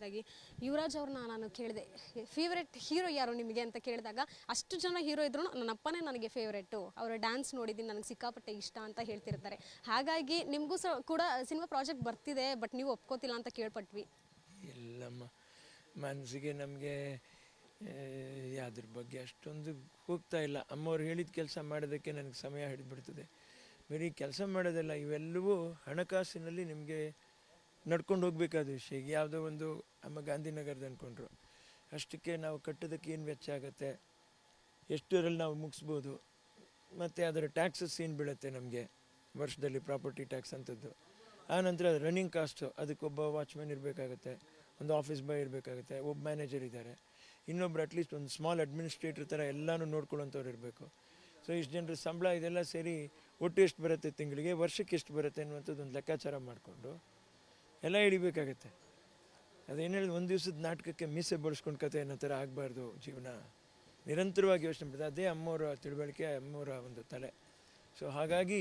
ಕೊನೆಯದಾಗಿ ಯುವರಾಜ್ ಅವ್ರನ್ನ ನಾನು ಕೇಳಿದೆ ಫೇವ್ರೆಟ್ ಹೀರೋ ಯಾರು ನಿಮಗೆ ಅಂತ ಕೇಳಿದಾಗ ಅಷ್ಟು ಜನ ಹೀರೋ ಇದ್ರು ನನ್ನ ಅಪ್ಪನೇ ನನಗೆ ಫೇವ್ರೆಟ್ಟು ಅವರ ಡ್ಯಾನ್ಸ್ ನೋಡಿದ್ದೀನಿ ನನಗೆ ಸಿಕ್ಕಾಪಟ್ಟೆ ಇಷ್ಟ ಅಂತ ಹೇಳ್ತಿರ್ತಾರೆ ಹಾಗಾಗಿ ನಿಮಗೂ ಸಹ ಕೂಡ ಸಿನಿಮಾ ಪ್ರಾಜೆಕ್ಟ್ ಬರ್ತಿದೆ ಬಟ್ ನೀವು ಒಪ್ಕೋತಿಲ್ಲ ಅಂತ ಕೇಳ್ಪಟ್ವಿ ಇಲ್ಲಮ್ಮ ಮನಸ್ಸಿಗೆ ನಮಗೆ ಅದ್ರ ಬಗ್ಗೆ ಅಷ್ಟೊಂದು ಹೋಗ್ತಾ ಇಲ್ಲ ಅಮ್ಮವ್ರು ಹೇಳಿದ ಕೆಲಸ ಮಾಡೋದಕ್ಕೆ ನನಗೆ ಸಮಯ ಹಿಡಿದ್ಬಿಡ್ತದೆ ಬರೀ ಕೆಲಸ ಮಾಡೋದಲ್ಲ ಇವೆಲ್ಲವೂ ಹಣಕಾಸಿನಲ್ಲಿ ನಿಮಗೆ ನಡ್ಕೊಂಡು ಹೋಗ್ಬೇಕಾದ ವಿಷಯ ಈಗ ಯಾವುದೋ ಒಂದು ಅಮ್ಮ ಗಾಂಧಿನಗರದ ಅಂದ್ಕೊಂಡ್ರು ಅಷ್ಟಕ್ಕೆ ನಾವು ಕಟ್ಟೋದಕ್ಕೆ ಏನು ವೆಚ್ಚ ಆಗುತ್ತೆ ಎಷ್ಟರಲ್ಲಿ ನಾವು ಮುಗಿಸ್ಬೋದು ಮತ್ತು ಅದರ ಟ್ಯಾಕ್ಸಸ್ ಏನು ಬೀಳುತ್ತೆ ನಮಗೆ ವರ್ಷದಲ್ಲಿ ಪ್ರಾಪರ್ಟಿ ಟ್ಯಾಕ್ಸ್ ಅಂಥದ್ದು ಆನಂತರ ರನ್ನಿಂಗ್ ಕಾಸ್ಟು ಅದಕ್ಕೊಬ್ಬ ವಾಚ್ಮ್ಯಾನ್ ಇರಬೇಕಾಗುತ್ತೆ ಒಂದು ಆಫೀಸ್ ಬಾಯ್ ಇರಬೇಕಾಗುತ್ತೆ ಒಬ್ಬ ಮ್ಯಾನೇಜರ್ ಇದ್ದಾರೆ ಇನ್ನೊಬ್ರು ಅಟ್ಲೀಸ್ಟ್ ಒಂದು ಸ್ಮಾಲ್ ಅಡ್ಮಿನಿಸ್ಟ್ರೇಟರ್ ಥರ ಎಲ್ಲನೂ ನೋಡ್ಕೊಳ್ಳೋಂಥವ್ರು ಇರಬೇಕು ಸೊ ಇಷ್ಟು ಜನರ ಸಂಬಳ ಇದೆಲ್ಲ ಸೇರಿ ಒಟ್ಟು ಎಷ್ಟು ಬರುತ್ತೆ ತಿಂಗಳಿಗೆ ವರ್ಷಕ್ಕೆ ಎಷ್ಟು ಬರುತ್ತೆ ಅನ್ನುವಂಥದ್ದು ಒಂದು ಲೆಕ್ಕಾಚಾರ ಮಾಡಿಕೊಂಡು ಎಲ್ಲ ಹಿಡಿಬೇಕಾಗತ್ತೆ ಅದೇನು ಹೇಳಿದ ಒಂದು ದಿವಸದ ನಾಟಕಕ್ಕೆ ಮೀಸೆ ಬಳಸ್ಕೊಂಡು ಕತೆ ಅನ್ನೋ ಥರ ಆಗಬಾರ್ದು ಜೀವನ ನಿರಂತರವಾಗಿ ಯೋಚನೆ ಮಾಡಿದೆ ಅದೇ ಅಮ್ಮವರ ತಿಳುವಳಿಕೆ ಅಮ್ಮವರ ಒಂದು ತಲೆ ಸೊ ಹಾಗಾಗಿ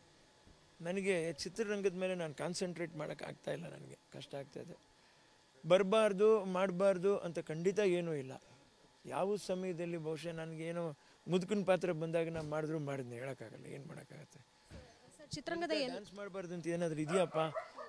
ನನಗೆ ಚಿತ್ರರಂಗದ ಮೇಲೆ ನಾನು ಕಾನ್ಸಂಟ್ರೇಟ್ ಮಾಡೋಕ್ಕೆ ಆಗ್ತಾ ಇಲ್ಲ ನನಗೆ ಕಷ್ಟ ಆಗ್ತಾ ಇದೆ ಬರಬಾರ್ದು ಮಾಡಬಾರ್ದು ಅಂತ ಖಂಡಿತ ಏನೂ ಇಲ್ಲ ಯಾವ ಸಮಯದಲ್ಲಿ ಬಹುಶಃ ನನಗೇನೋ ಮುದುಕನ ಪಾತ್ರ ಬಂದಾಗ ನಾನು ಮಾಡಿದ್ರು ಮಾಡಿದ್ನೆ ಹೇಳೋಕ್ಕಾಗಲ್ಲ ಏನು ಮಾಡೋಕ್ಕಾಗತ್ತೆ ಸರ್ ಚಿತ್ರರಂಗದ ಎಲ್ ಡ್ಯಾನ್ಸ್ ಮಾಡಬಾರ್ದು ಅಂತ ಏನಾದರೂ ಇದೆಯಪ್ಪ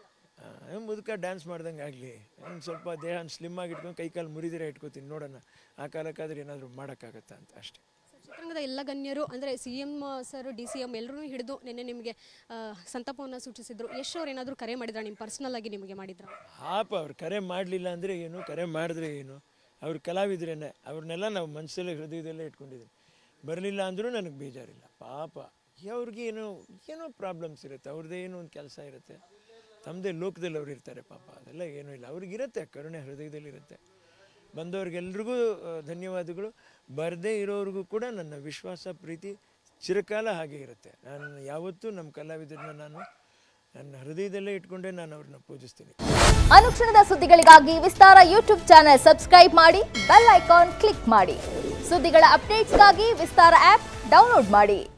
ಆ, ಮುದುಕ ಡ್ಯಾನ್ಸ್ ಮಾಡ್ದಂಗೆ ಆಗಲಿ ಒಂದು ಸ್ವಲ್ಪ ದೇಹ ಸ್ಲಿಮ್ ಆಗಿ ಇಟ್ಕೊಂಡು ಕೈ ಕಾಲು ಮುರಿದಿರ ಇಟ್ಕೋತೀನಿ ನೋಡೋಣ ಆ ಕಾಲಕ್ಕಾದ್ರೆ ಏನಾದರೂ ಮಾಡೋಕ್ಕಾಗತ್ತಾ ಅಂತ ಅಷ್ಟೇ ಸರ್, ಚಿತ್ರರಂಗದ ಎಲ್ಲ ಗಣ್ಯರು ಅಂದರೆ C M sir D C M ಎಲ್ಲರೂ ಹಿಡಿದು ನಿನ್ನೆ ನಿಮಗೆ ಆ, ಸಂತಾಪವನ್ನು ಸೂಚಿಸಿದ್ರು ಯಶ್ ಅವ್ರು ಏನಾದರೂ ಕರೆ ಮಾಡಿದ್ರ ನಿಮ್ಮ ಪರ್ಸನಲ್ ಆಗಿ ನಿಮಗೆ ಮಾಡಿದ್ರ ಪಾಪ ಅವ್ರು ಕರೆ ಮಾಡಲಿಲ್ಲ ಅಂದರೆ ಏನು ಕರೆ ಮಾಡಿದ್ರೆ ಏನು ಅವ್ರು ಕಲಾವಿದ್ರೇನೆ ಅವ್ರನ್ನೆಲ್ಲ ನಾವು ಮನಸ್ಸಲ್ಲೇ ಹೃದಯದಲ್ಲೇ ಇಟ್ಕೊಂಡಿದ್ದೀವಿ ಬರಲಿಲ್ಲ ಅಂದರೂ ನನಗೆ ಬೇಜಾರಿಲ್ಲ ಪಾಪ ಅವ್ರಿಗೆ ಏನೋ ಏನೋ ಪ್ರಾಬ್ಲಮ್ಸ್ ಇರುತ್ತೆ ಅವ್ರದ್ದೇ ಏನೋ ಒಂದು ಕೆಲಸ ಇರುತ್ತೆ ತಮ್ಮದೇ ಲೋಕದಲ್ಲಿ ಅವ್ರು ಇರ್ತಾರೆ ಪಾಪ ಅದೆಲ್ಲ ಏನೂ ಇಲ್ಲ ಅವ್ರಿಗಿರುತ್ತೆ ಕರುಣೆ ಹೃದಯದಲ್ಲಿ ಇರುತ್ತೆ ಬಂದವ್ರಿಗೆಲ್ರಿಗೂ ಆ, ಧನ್ಯವಾದಗಳು ಬರದೇ ಇರೋರಿಗೂ ಕೂಡ ನನ್ನ ವಿಶ್ವಾಸ ಪ್ರೀತಿ ಚಿರಕಾಲ ಹಾಗೆ ಇರುತ್ತೆ ನಾನು ಯಾವತ್ತೂ ನಮ್ಮ ಕಲಾವಿದರನ್ನ ನಾನು ನನ್ನ ಹೃದಯದಲ್ಲೇ ಇಟ್ಕೊಂಡೇ ನಾನು ಅವ್ರನ್ನ ಪೂಜಿಸ್ತೀನಿ ಅನುಕ್ಷಣದ ಸುದ್ದಿಗಳಿಗಾಗಿ ವಿಸ್ತಾರ ಯೂಟ್ಯೂಬ್ ಚಾನೆಲ್ ಸಬ್ಸ್ಕ್ರೈಬ್ ಮಾಡಿ ಬೆಲ್ ಐಕಾನ್ ಕ್ಲಿಕ್ ಮಾಡಿ ಸುದ್ದಿಗಳ ಅಪ್ಡೇಟ್ಸ್ಗಾಗಿ ವಿಸ್ತಾರ ಆಪ್ ಡೌನ್ಲೋಡ್ ಮಾಡಿ